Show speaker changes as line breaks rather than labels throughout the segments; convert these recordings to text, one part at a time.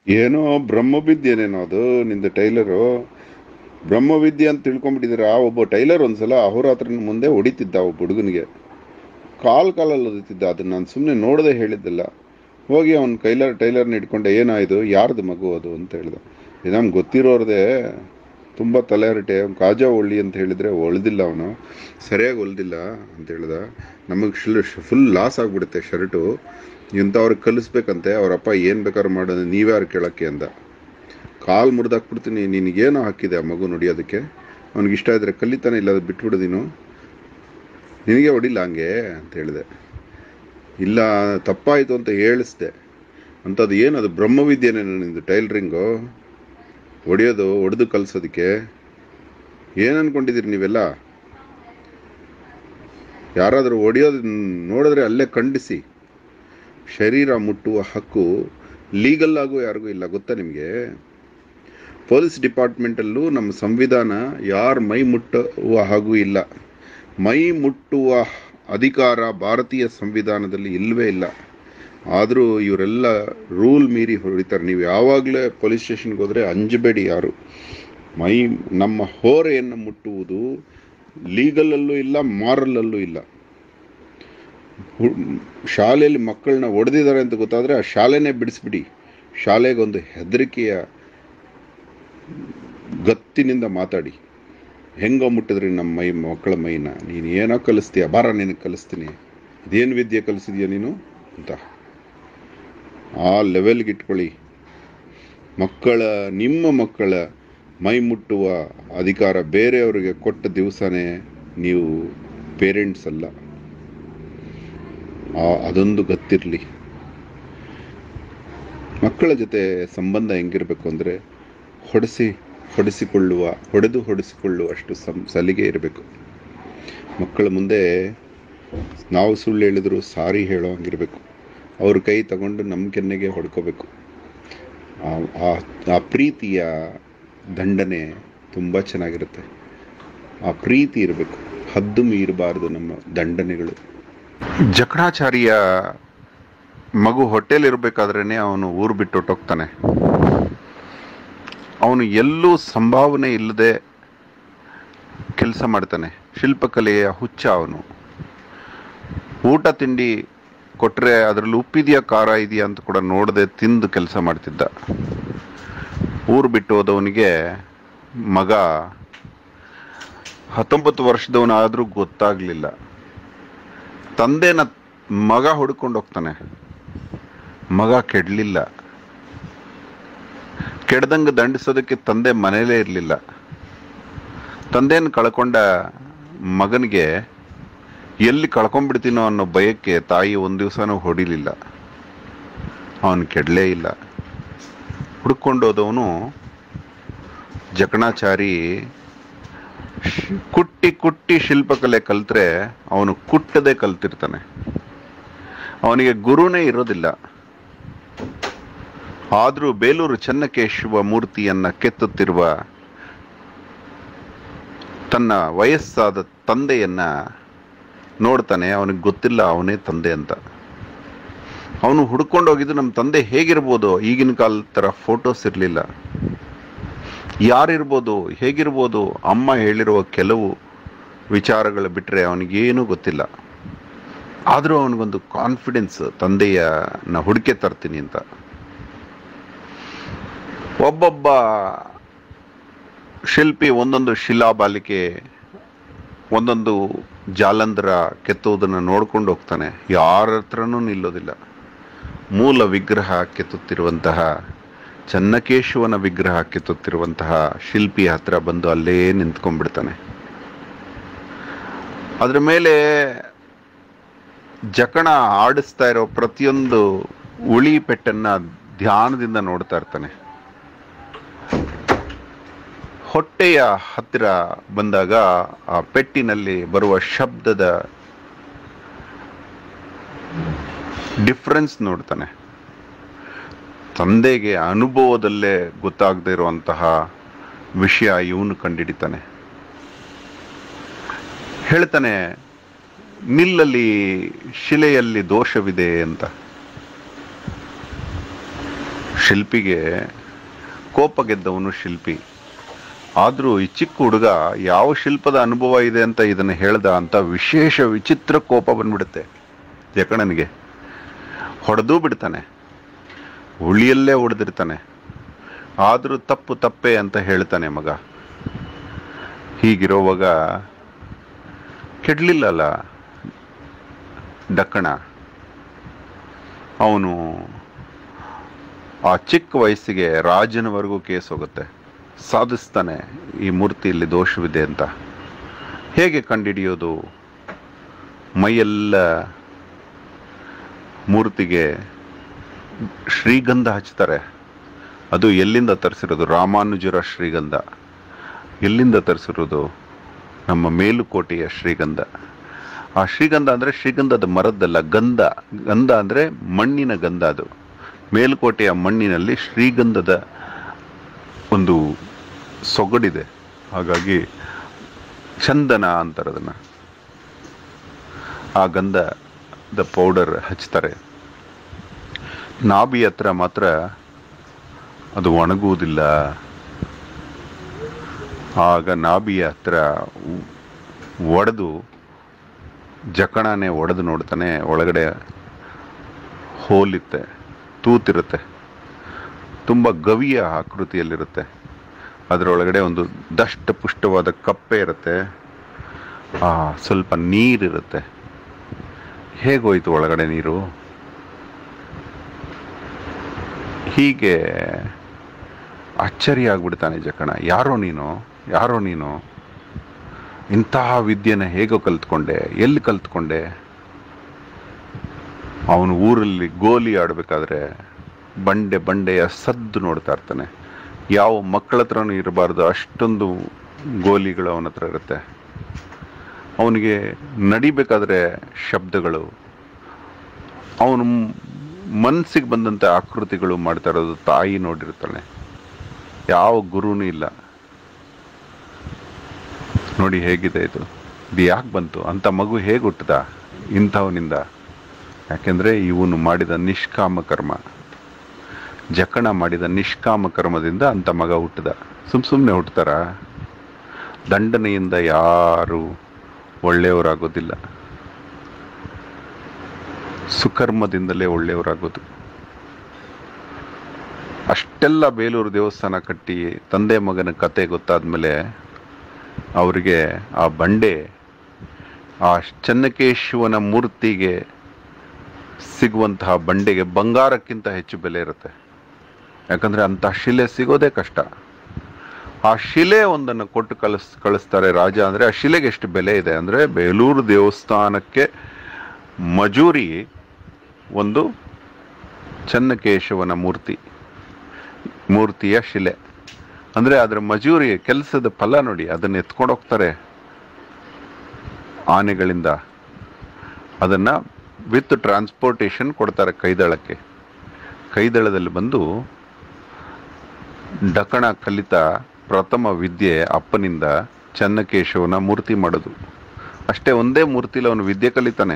ಏನೋ ಬ್ರಹ್ಮವಿದ್ಯೆನೇನೋ ಅದು ನಿಂದ ಟೈಲರು ಬ್ರಹ್ಮವಿದ್ಯೆ ಅಂತ ತಿಳ್ಕೊಂಬಿಟ್ಟಿದ್ದೀರ ಆ ಒಬ್ಬ ಟೈಲರ್ ಒಂದ್ಸಲ ಅಹೋರಾತ್ರನ ಮುಂದೆ ಹೊಡಿತಿದ್ದ ಒಬ್ಬ ಹುಡುಗನಿಗೆ ಕಾಲ್ ಕಾಲಲ್ಲಿ ಓದುತ್ತಿದ್ದ ಅದನ್ನ ನಾನು ಸುಮ್ಮನೆ ನೋಡದೆ ಹೇಳಿದ್ದಲ್ಲ ಹೋಗಿ ಅವ್ನ ಕೈಲರ್ ಟೈಲರ್ನ ಇಟ್ಕೊಂಡೆ ಏನಾಯ್ತು ಯಾರ್ದು ಮಗು ಅದು ಅಂತ ಹೇಳ್ದ ಇದು ನಮ್ಗೆ ಗೊತ್ತಿರೋರ್ದೇ ತುಂಬ ತಲೆಹರಟೆ ಅವ್ನು ಕಾಜಾ ಒಳ್ಳಿ ಅಂತ ಹೇಳಿದ್ರೆ ಹೊಳ್ದಿಲ್ಲ ಅವನು ಸರಿಯಾಗಿ ಹೊಲ್ದಿಲ್ಲ ಅಂತ ಹೇಳ್ದ ನಮಗೆ ಶಿಲ್ ಫುಲ್ ಲಾಸ್ ಆಗಿಬಿಡುತ್ತೆ ಶರ್ಟು ಇಂಥವ್ರಿಗೆ ಕಲಿಸ್ಬೇಕಂತೆ ಅವರಪ್ಪ ಏನು ಬೇಕಾದ್ರೂ ಮಾಡೋದು ನೀವ್ಯಾರು ಕೇಳೋಕ್ಕೆ ಅಂದ ಕಾಲು ಮುರಿದಾಕ್ಬಿಡ್ತೀನಿ ನಿನಗೇನೋ ಹಾಕಿದೆ ಆ ಮಗು ನುಡಿಯೋದಕ್ಕೆ ಅವ್ನಿಗೆ ಇಷ್ಟ ಇದ್ರೆ ಕಲಿತಾನೆ ಇಲ್ಲ ಅದು ಬಿಟ್ಬಿಡು ನೀನು ನಿನಗೆ ಹೊಡಿಲ್ಲ ಹಂಗೆ ಅಂತ ಹೇಳಿದೆ ಇಲ್ಲ ತಪ್ಪಾಯಿತು ಅಂತ ಹೇಳಿಸ್ದೆ ಅಂಥದ್ದು ಏನದು ಬ್ರಹ್ಮವಿದ್ಯೆನೇ ನಿಂದು ಟೈಲರಿಂಗು ಹೊಡೆಯೋದು ಹೊಡೆದು ಕಲಿಸೋದಕ್ಕೆ ಏನು ಅನ್ಕೊಂಡಿದ್ದೀರಿ ನೀವೆಲ್ಲ ಯಾರಾದರೂ ಹೊಡೆಯೋದು ನೋಡಿದ್ರೆ ಅಲ್ಲೇ ಖಂಡಿಸಿ ಶರೀರ ಮುಟ್ಟುವ ಹಕ್ಕು ಲೀಗಲ್ ಆಗು ಯಾರಿಗೂ ಇಲ್ಲ ಗೊತ್ತಾ ನಿಮಗೆ ಪೊಲೀಸ್ ಡಿಪಾರ್ಟ್ಮೆಂಟಲ್ಲೂ ನಮ್ಮ ಸಂವಿಧಾನ ಯಾರ ಮೈ ಮುಟ್ಟುವ ಹಾಗೂ ಇಲ್ಲ ಮೈ ಮುಟ್ಟುವ ಅಧಿಕಾರ ಭಾರತೀಯ ಸಂವಿಧಾನದಲ್ಲಿ ಇಲ್ಲವೇ ಇಲ್ಲ ಆದರೂ ಇವರೆಲ್ಲ ರೂಲ್ ಮೀರಿ ಹೊಡಿತಾರೆ ನೀವು ಯಾವಾಗಲೇ ಪೊಲೀಸ್ ಸ್ಟೇಷನ್ಗೆ ಹೋದರೆ ಅಂಜಬೇಡಿ ಯಾರು ಮೈ ನಮ್ಮ ಹೋರೆಯನ್ನು ಮುಟ್ಟುವುದು ಲೀಗಲಲ್ಲೂ ಇಲ್ಲ ಮಾರಲಲ್ಲೂ ಇಲ್ಲ ಹು- ಶಾಲೆಯಲ್ಲಿ ಮಕ್ಕಳನ್ನ ಹೊಡೆದಿದ್ದಾರೆ ಅಂತ ಗೊತ್ತಾದರೆ ಆ ಶಾಲೆನೇ ಬಿಡಿಸ್ಬಿಡಿ ಶಾಲೆಗೊಂದು ಹೆದರಿಕೆಯ ಗತ್ತಿನಿಂದ ಮಾತಾಡಿ ಹೆಂಗೋ ಮುಟ್ಟಿದ್ರಿ ನಮ್ಮ ಮೈ ಮಕ್ಕಳ ಮೈನ ನೀನು ಏನೋ ಕಲಿಸ್ತೀಯ ಬಾರ ನಿನಗೆ ಕಲಿಸ್ತೀನಿ ಇದೇನು ವಿದ್ಯೆ ಕಲಿಸಿದ್ಯಾ ನೀನು ಅಂತ ಆ ಲೆವೆಲ್ಗೆ ಇಟ್ಕೊಳ್ಳಿ ಮಕ್ಕಳ ನಿಮ್ಮ ಮಕ್ಕಳ ಮೈ ಮುಟ್ಟುವ ಅಧಿಕಾರ ಬೇರೆಯವರಿಗೆ ಕೊಟ್ಟ ದಿವಸನೇ ನೀವು ಪೇರೆಂಟ್ಸ್ ಅಲ್ಲ ಆ- ಅದೊಂದು ಗೊತ್ತಿರಲಿ ಮಕ್ಕಳ ಜೊತೆ ಸಂಬಂಧ ಹೆಂಗಿರಬೇಕು ಅಂದರೆ ಹೊಡೆಸಿ ಹೊಡೆಸಿಕೊಳ್ಳುವ ಹೊಡೆದು ಹೊಡೆಸಿಕೊಳ್ಳುವಷ್ಟು ಸಂ ಸಲಿಗೆ ಇರಬೇಕು ಮಕ್ಕಳ ಮುಂದೆ ನಾವು ಸುಳ್ಳು ಹೇಳಿದ್ರು ಸಾರಿ ಹೇಳೋ ಹಂಗಿರಬೇಕು ಅವ್ರ ಕೈ ತಗೊಂಡು ನಮ್ಮ ಕೆನ್ನೆಗೆ ಹೊಡ್ಕೋಬೇಕು ಆ- ಆ- ಆ ಪ್ರೀತಿಯ ದಂಡನೆ ತುಂಬ ಚೆನ್ನಾಗಿರುತ್ತೆ ಆ ಪ್ರೀತಿ ಇರಬೇಕು ಹದ್ದು ಮೀರಬಾರ್ದು ನಮ್ಮ ದಂಡನೆಗಳು ಜಕಣಾಚಾರಿಯ ಮಗು ಹೊಟ್ಟೆಲಿರ್ಬೇಕಾದ್ರೇನೆ ಅವನು ಊರು ಬಿಟ್ಟು ಹೊಟ್ಟೋಗ್ತಾನೆ ಅವನು ಎಲ್ಲೂ ಸಂಭಾವನೆ ಇಲ್ಲದೆ ಕೆಲಸ ಮಾಡ್ತಾನೆ ಶಿಲ್ಪಕಲೆಯ ಹುಚ್ಚ ಅವನು ಊಟ ತಿಂಡಿ ಕೊಟ್ಟರೆ ಅದರಲ್ಲಿ ಉಪ್ಪಿದೆಯಾ ಖಾರ ಇದೆಯಾ ಅಂತ ಕೂಡ ನೋಡದೆ ತಿಂದು ಕೆಲಸ ಮಾಡ್ತಿದ್ದ ಊರು ಬಿಟ್ಟು ಹೋದವನಿಗೆ ಮಗ ಹತ್ತೊಂಬತ್ತು ವರ್ಷದವನಾದರೂ ಗೊತ್ತಾಗಲಿಲ್ಲ ತಂದೆನ ಮಗ ಹುಡ್ಕೊಂಡು ಹೋಗ್ತಾನೆ ಮಗ ಕೆಡಲಿಲ್ಲ ಕೆಡ್ದಂಗೆ ದಂಡಿಸೋದಕ್ಕೆ ತಂದೆ ಮನೇಲೇ ಇರಲಿಲ್ಲ ತಂದೆನ ಕಳ್ಕೊಂಡ ಮಗನಿಗೆ ಎಲ್ಲಿ ಕಳ್ಕೊಂಡ್ಬಿಡ್ತೀನೋ ಅನ್ನೋ ಭಯಕ್ಕೆ ತಾಯಿ ಒಂದು ದಿವಸನೂ ಹೊಡಿಲಿಲ್ಲ ಅವನು ಕೆಡಲೇ ಇಲ್ಲ ಹುಡ್ಕೊಂಡೋದವನು ಜಕಣಾಚಾರಿ ಶ್- ಕುಟ್ಟಿ ಕುಟ್ಟಿ ಶಿಲ್ಪಕಲೆ ಕಲ್ತ್ರೆ ಅವನು ಕುಟ್ಟದೆ ಕಲ್ತಿರ್ತಾನೆ ಅವನಿಗೆ ಗುರುನೇ ಇರೋದಿಲ್ಲ ಆದರೂ ಬೇಲೂರು ಚೆನ್ನಕೇಶವ ಮೂರ್ತಿಯನ್ನ ಕೆತ್ತುತ್ತಿರುವ ತನ್ನ ವಯಸ್ಸಾದ ತಂದೆಯನ್ನ ನೋಡ್ತಾನೆ ಅವನಿಗೆ ಗೊತ್ತಿಲ್ಲ ಅವನೇ ತಂದೆ ಅಂತ ಅವನು ಹುಡ್ಕೊಂಡು ಹೋಗಿದ್ದು ನಮ್ಮ ತಂದೆ ಹೇಗಿರ್ಬೋದು ಈಗಿನ ಕಾಲದ ಥರ ಫೋಟೋಸ್ ಇರಲಿಲ್ಲ ಯಾರಿರ್ಬೋದು ಹೇಗಿರ್ಬೋದು ಅಮ್ಮ ಹೇಳಿರುವ ಕೆಲವು ವಿಚಾರಗಳು ಬಿಟ್ಟರೆ ಅವನಿಗೇನೂ ಗೊತ್ತಿಲ್ಲ ಆದರೂ ಅವನಿಗೊಂದು ಕಾನ್ಫಿಡೆನ್ಸ್ ತಂದೆಯ ನಾ ಹುಡುಕೆ ತರ್ತೀನಿ ಅಂತ ಒಬ್ಬೊಬ್ಬ ಶಿಲ್ಪಿ ಒಂದೊಂದು ಶಿಲಾಬಾಲಿಕೆ ಒಂದೊಂದು ಜಾಲಂಧರ ಕೆತ್ತುವುದನ್ನು ನೋಡ್ಕೊಂಡು ಹೋಗ್ತಾನೆ ಯಾರ ಹತ್ರನೂ ನಿಲ್ಲೋದಿಲ್ಲ ಮೂಲ ವಿಗ್ರಹ ಕೆತ್ತುತ್ತಿರುವಂತಹ ಚನ್ನಕೇಶವನ ವಿಗ್ರಹ ಕೆತ್ತುತ್ತಿರುವಂತಹ ಶಿಲ್ಪಿ ಹತ್ರ ಬಂದು ಅಲ್ಲೇ ನಿಂತ್ಕೊಂಡ್ಬಿಡ್ತಾನೆ ಅದ್ರ ಮೇಲೆ ಜಕಣ ಆಡಿಸ್ತಾ ಇರೋ ಪ್ರತಿಯೊಂದು ಉಳಿ ಪೆಟ್ಟನ್ನ ಧ್ಯಾನದಿಂದ ನೋಡ್ತಾ ಇರ್ತಾನೆ ಹೊಟ್ಟೆಯ ಹತ್ತಿರ ಬಂದಾಗ ಆ ಪೆಟ್ಟಿನಲ್ಲಿ ಬರುವ ಶಬ್ದದ ಡಿಫ್ರೆನ್ಸ್ ನೋಡ್ತಾನೆ ತಂದೆಗೆ ಅನುಭವದಲ್ಲೇ ಗೊತ್ತಾಗದೇ ಇರುವಂತಹ ವಿಷಯ ಇವನು ಕಂಡಿಡಿತಾನೆ ಹೇಳ್ತಾನೆ ನಿಲ್ಲಲ್ಲಿ ಶಿಲೆಯಲ್ಲಿ ದೋಷವಿದೆ ಅಂತ ಶಿಲ್ಪಿಗೆ ಕೋಪ ಗೆದ್ದವನು ಶಿಲ್ಪಿ ಆದರೂ ಈ ಚಿಕ್ಕ ಹುಡುಗ ಯಾವ ಶಿಲ್ಪದ ಅನುಭವ ಇದೆ ಅಂತ ಇದನ್ನು ಹೇಳ್ದ ಅಂತ ವಿಶೇಷ ವಿಚಿತ್ರ ಕೋಪ ಬಂದ್ಬಿಡುತ್ತೆ ಜಕಣನಿಗೆ ಹೊಡೆದೂ ಬಿಡ್ತಾನೆ ಉಳಿಯಲ್ಲೇ ಹೊಡೆದಿರ್ತಾನೆ ಆದರೂ ತಪ್ಪು ತಪ್ಪೆ ಅಂತ ಹೇಳ್ತಾನೆ ಮಗ ಹೀಗಿರೋವಾಗ ಕೆಡ್ಲಿಲ್ಲಲ್ಲ ಡಕ್ಕಣ ಅವನು ಆ ಚಿಕ್ಕ ವಯಸ್ಸಿಗೆ ರಾಜನವರೆಗೂ ಕೇಸ್ ಹೋಗುತ್ತೆ ಸಾಧಿಸ್ತಾನೆ ಈ ಮೂರ್ತಿಯಲ್ಲಿ ದೋಷವಿದೆ ಅಂತ ಹೇಗೆ ಕಂಡುಹಿಡಿಯೋದು ಮೈಯೆಲ್ಲ ಮೂರ್ತಿಗೆ ಶ್ರೀಗಂಧ ಹಚ್ತಾರೆ ಅದು ಎಲ್ಲಿಂದ ತರಿಸಿರೋದು ರಾಮಾನುಜರ ಶ್ರೀಗಂಧ ಎಲ್ಲಿಂದ ತರಿಸಿರೋದು ನಮ್ಮ ಮೇಲುಕೋಟೆಯ ಶ್ರೀಗಂಧ ಆ ಶ್ರೀಗಂಧ ಅಂದರೆ ಶ್ರೀಗಂಧದ ಮರದ್ದಲ್ಲ ಗಂಧ ಗಂಧ ಅಂದರೆ ಮಣ್ಣಿನ ಗಂಧ ಅದು ಮೇಲುಕೋಟೆಯ ಮಣ್ಣಿನಲ್ಲಿ ಶ್ರೀಗಂಧದ ಒಂದು ಸೊಗಡಿದೆ ಹಾಗಾಗಿ ಚಂದನ ಅಂತಾರೆ ಅದನ್ನು ಆ ಗಂಧದ ಪೌಡರ್ ಹಚ್ತಾರೆ ನಾಭಿ ಹತ್ರ ಮಾತ್ರ ಅದು ಒಣಗುವುದಿಲ್ಲ ಆಗ ನಾಭಿಯ ಹತ್ರ ಒಡೆದು ಜಕಣನೆ ಒಡೆದು ನೋಡ್ತಾನೆ ಒಳಗಡೆ ಹೋಲಿತ್ತೆ ತೂತಿರುತ್ತೆ ತುಂಬ ಗವಿಯ ಆಕೃತಿಯಲ್ಲಿರುತ್ತೆ ಅದರೊಳಗಡೆ ಒಂದು ದಷ್ಟ ಪುಷ್ಟವಾದ ಕಪ್ಪೆ ಇರುತ್ತೆ ಆ, ಸ್ವಲ್ಪ ನೀರಿರುತ್ತೆ ಹೇಗೋಯ್ತು ಒಳಗಡೆ ನೀರು ಹೀಗೆ ಆಶ್ಚರ್ಯ ಆಗ್ಬಿಡ್ತಾನೆ ಜಕಣ ಯಾರೋ ನೀನು ಯಾರೋ ನೀನು ಇಂತಹ ವಿದ್ಯೆನ ಹೇಗೋ ಕಲ್ತ್ಕೊಂಡೆ ಎಲ್ಲಿ ಕಲ್ತ್ಕೊಂಡೆ ಅವನು ಊರಲ್ಲಿ ಗೋಲಿ ಆಡಬೇಕಾದ್ರೆ ಬಂಡೆ ಬಂಡೆಯ ಸದ್ದು ನೋಡ್ತಾ ಇರ್ತಾನೆ ಯಾವ ಮಕ್ಕಳ ಹತ್ರನೂ ಇರಬಾರ್ದು ಅಷ್ಟೊಂದು ಗೋಲಿಗಳು ಅವನ ಹತ್ರ ಇರುತ್ತೆ ಅವನಿಗೆ ನಡಿಬೇಕಾದ್ರೆ ಶಬ್ದಗಳು ಅವನು ಮನಸ್ಸಿಗೆ ಬಂದಂತೆ ಆಕೃತಿಗಳು ಮಾಡ್ತಾ ಇರೋದು ತಾಯಿ ನೋಡಿರ್ತಾಳೆ ಯಾವ ಗುರುನೂ ಇಲ್ಲ ನೋಡಿ ಹೇಗಿದೆ ಇದು ಇದು ಯಾಕೆ ಬಂತು ಅಂತ ಮಗು ಹೇಗೆ ಹುಟ್ಟದ ಇಂಥವನಿಂದ ಯಾಕೆಂದ್ರೆ ಇವನು ಮಾಡಿದ ನಿಷ್ಕಾಮ ಕರ್ಮ ಜಕಣ ಮಾಡಿದ ನಿಷ್ಕಾಮ ಕರ್ಮದಿಂದ ಅಂತ ಮಗ ಹುಟ್ಟದ ಸುಮ್ ಸುಮ್ಮನೆ ಹುಟ್ಟತಾರ ದಂಡನೆಯಿಂದ ಯಾರು ಒಳ್ಳೆಯವರಾಗೋದಿಲ್ಲ ಸುಕರ್ಮದಿಂದಲೇ ಒಳ್ಳೆಯವರಾಗೋದು ಅಷ್ಟೆಲ್ಲ ಬೇಲೂರು ದೇವಸ್ಥಾನ ಕಟ್ಟಿ ತಂದೆ ಮಗನ ಕತೆ ಗೊತ್ತಾದ್ಮೇಲೆ ಅವರಿಗೆ ಆ ಬಂಡೆ ಆ ಚೆನ್ನಕೇಶವನ ಮೂರ್ತಿಗೆ ಸಿಗುವಂತಹ ಬಂಡೆಗೆ ಬಂಗಾರಕ್ಕಿಂತ ಹೆಚ್ಚು ಬೆಲೆ ಇರುತ್ತೆ ಯಾಕಂದ್ರೆ ಅಂತ ಶಿಲೆ ಸಿಗೋದೇ ಕಷ್ಟ ಆ ಶಿಲೆ ಒಂದನ್ನು ಕೊಟ್ಟು ಕಳಿಸ್ ಕಳಿಸ್ತಾರೆ ರಾಜ ಅಂದ್ರೆ ಆ ಶಿಲೆಗೆ ಎಷ್ಟು ಬೆಲೆ ಇದೆ ಅಂದ್ರೆ ಬೇಲೂರು ದೇವಸ್ಥಾನಕ್ಕೆ ಮಜೂರಿ ಒಂದು ಚೆನ್ನಕೇಶವನ ಮೂರ್ತಿ ಮೂರ್ತಿಯ ಶಿಲೆ ಅಂದ್ರೆ ಅದರ ಮಜೂರಿ ಕೆಲಸದ ಫಲ ನೋಡಿ ಅದನ್ನ ಎತ್ಕೊಂಡು ಹೋಗ್ತಾರೆ ಆನೆಗಳಿಂದ ಅದನ್ನ ವಿತ್ ಟ್ರಾನ್ಸ್ಪೋರ್ಟೇಷನ್ ಕೊಡ್ತಾರೆ ಕೈದಳಕ್ಕೆ ಕೈದಳದಲ್ಲಿ ಬಂದು ಡಕಣ ಕಲಿತ ಪ್ರಥಮ ವಿದ್ಯೆ ಅಪ್ಪನಿಂದ ಚೆನ್ನಕೇಶವನ ಮೂರ್ತಿ ಮಾಡೋದು ಅಷ್ಟೇ ಒಂದೇ ಮೂರ್ತಿಲಿ ಅವನು ವಿದ್ಯೆ ಕಲಿತಾನೆ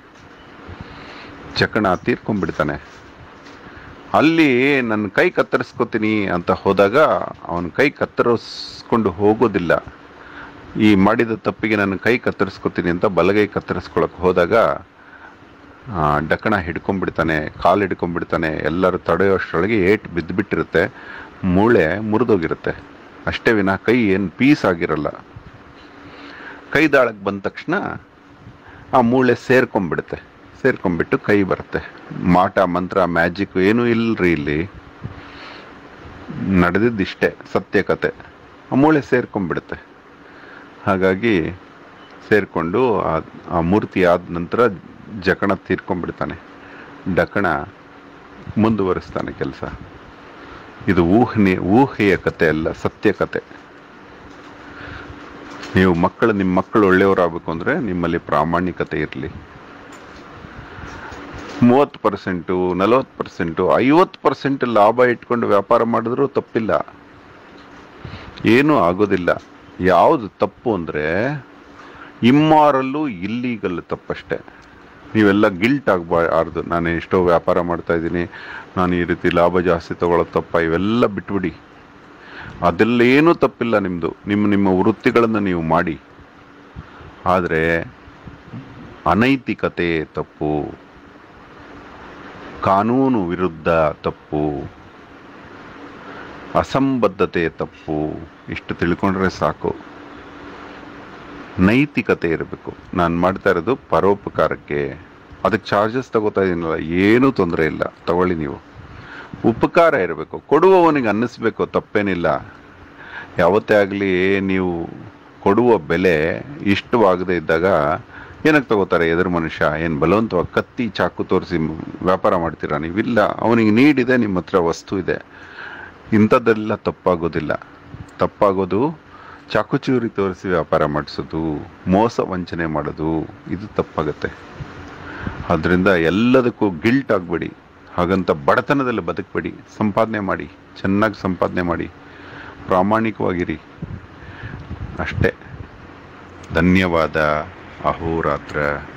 ಚಕಣ ತೀರ್ಕೊಂಡ್ಬಿಡ್ತಾನೆ ಅಲ್ಲಿ ನನ್ನ ಕೈ ಕತ್ತರಿಸ್ಕೊತೀನಿ ಅಂತ ಹೋದಾಗ ಅವನ ಕೈ ಕತ್ತರಿಸ್ಕೊಂಡು ಹೋಗೋದಿಲ್ಲ ಈ ಮಾಡಿದ ತಪ್ಪಿಗೆ ನನ್ನ ಕೈ ಕತ್ತರಿಸ್ಕೊತೀನಿ ಅಂತ ಬಲಗೈ ಕತ್ತರಿಸ್ಕೊಳಕ್ ಹೋದಾಗ ಆ, ಡಕಣ ಹಿಡ್ಕೊಂಡ್ಬಿಡ್ತಾನೆ ಕಾಲು ಹಿಡ್ಕೊಂಡ್ಬಿಡ್ತಾನೆ ಎಲ್ಲರೂ ತಡೆಯೋಷ್ಟರೊಳಗೆ ಏಟ್ ಬಿದ್ದುಬಿಟ್ಟಿರುತ್ತೆ ಮೂಳೆ ಮುರಿದೋಗಿರುತ್ತೆ ಅಷ್ಟೇ ವಿನ ಕೈ ಏನು ಪೀಸ್ ಆಗಿರಲ್ಲ ಕೈ ದಾಳಕ್ಕೆ ಬಂದ ತಕ್ಷಣ ಆ ಮೂಳೆ ಸೇರ್ಕೊಂಡ್ಬಿಡುತ್ತೆ ಸೇರ್ಕೊಂಡ್ಬಿಟ್ಟು ಕೈ ಬರುತ್ತೆ ಮಾಟ ಮಂತ್ರ ಮ್ಯಾಜಿಕ್ ಏನೂ ಇಲ್ರಿ ಇಲ್ಲಿ ನಡೆದಿದ್ದಿಷ್ಟೇ ಸತ್ಯ ಕತೆ ಆ ಮೂಳೆ ಸೇರ್ಕೊಂಡ್ಬಿಡುತ್ತೆ ಹಾಗಾಗಿ ಸೇರಿಕೊಂಡು ಆ ಮೂರ್ತಿ ಆದ ನಂತರ ಜಕಣ ತೀರ್ಕೊಂಡ್ಬಿಡ್ತಾನೆ ಡಕಣ ಮುಂದುವರಿಸ್ತಾನೆ ಕೆಲಸ ಇದು ಊಹನೆ ಊಹೆಯ ಕತೆ ಅಲ್ಲ ಸತ್ಯ ಕತೆ ನೀವು ಮಕ್ಕಳು ನಿಮ್ಮ ಮಕ್ಕಳು ಒಳ್ಳೆಯವರಾಗಬೇಕು ಅಂದರೆ ನಿಮ್ಮಲ್ಲಿ ಪ್ರಾಮಾಣಿಕತೆ ಇರಲಿ ಮೂವತ್ತು ಪರ್ಸೆಂಟು ನಲವತ್ತು ಪರ್ಸೆಂಟು ಐವತ್ತು ಪರ್ಸೆಂಟ್ ಲಾಭ ಇಟ್ಕೊಂಡು ವ್ಯಾಪಾರ ಮಾಡಿದ್ರೂ ತಪ್ಪಿಲ್ಲ ಏನೂ ಆಗೋದಿಲ್ಲ ಯಾವುದು ತಪ್ಪು ಅಂದರೆ ಇಮ್ಮಾರಲ್ಲು ಇಲ್ಲೀಗಲ್ ತಪ್ಪಷ್ಟೇ ನೀವೆಲ್ಲ ಗಿಲ್ಟ್ ಆಗಬಾರ್ದು ನಾನು ಎಷ್ಟೋ ವ್ಯಾಪಾರ ಮಾಡ್ತಾ ಇದ್ದೀನಿ ನಾನು ಈ ರೀತಿ ಲಾಭ ಜಾಸ್ತಿ ತಗೊಳ್ಳೋದು ತಪ್ಪ ಇವೆಲ್ಲ ಬಿಟ್ಬಿಡಿ ಅದೆಲ್ಲ ಏನೂ ತಪ್ಪಿಲ್ಲ ನಿಮ್ಮದು ನಿಮ್ಮ ನಿಮ್ಮ ವೃತ್ತಿಗಳನ್ನು ನೀವು ಮಾಡಿ ಆದರೆ ಅನೈತಿಕತೆ ತಪ್ಪು ಕಾನೂನು ವಿರುದ್ಧ ತಪ್ಪು ಅಸಂಬದ್ಧತೆ ತಪ್ಪು ಇಷ್ಟು ತಿಳ್ಕೊಂಡ್ರೆ ಸಾಕು ನೈತಿಕತೆ ಇರಬೇಕು ನಾನು ಮಾಡ್ತಾ ಇರೋದು ಪರೋಪಕಾರಕ್ಕೆ ಅದಕ್ಕೆ ಚಾರ್ಜಸ್ ತಗೋತಾ ಇದೀನಲ್ಲ ಏನೂ ತೊಂದರೆ ಇಲ್ಲ ತಗೊಳ್ಳಿ ನೀವು ಉಪಕಾರ ಇರಬೇಕು ಕೊಡುವವನಿಗೆ ಅನ್ನಿಸ್ಬೇಕು ತಪ್ಪೇನಿಲ್ಲ ಯಾವತ್ತೇ ಆಗಲಿ ನೀವು ಕೊಡುವ ಬೆಲೆ ಇಷ್ಟವಾಗದೇ ಇದ್ದಾಗ ಏನಕ್ಕೆ ತಗೋತಾರೆ ಎದುರು ಮನುಷ್ಯ ಏನು ಬಲವಂತವಾಗಿ ಕತ್ತಿ ಚಾಕು ತೋರಿಸಿ ವ್ಯಾಪಾರ ಮಾಡ್ತೀರಾ ನೀವಿಲ್ಲ ಅವನಿಗೆ ನೀಡಿದೆ ನಿಮ್ಮ ಹತ್ರ ವಸ್ತು ಇದೆ ಇಂಥದ್ದೆಲ್ಲ ತಪ್ಪಾಗೋದಿಲ್ಲ ತಪ್ಪಾಗೋದು ಚಾಕುಚೂರಿ ತೋರಿಸಿ ವ್ಯಾಪಾರ ಮಾಡಿಸೋದು ಮೋಸ ವಂಚನೆ ಮಾಡೋದು ಇದು ತಪ್ಪಾಗತ್ತೆ ಅದರಿಂದ ಎಲ್ಲದಕ್ಕೂ ಗಿಲ್ಟ್ ಆಗಬೇಡಿ ಹಾಗಂತ ಬಡತನದಲ್ಲಿ ಬದುಕಬೇಡಿ ಸಂಪಾದನೆ ಮಾಡಿ ಚೆನ್ನಾಗಿ ಸಂಪಾದನೆ ಮಾಡಿ ಪ್ರಾಮಾಣಿಕವಾಗಿರಿ ಅಷ್ಟೇ ಧನ್ಯವಾದ ಅಹೋರಾತ್ರ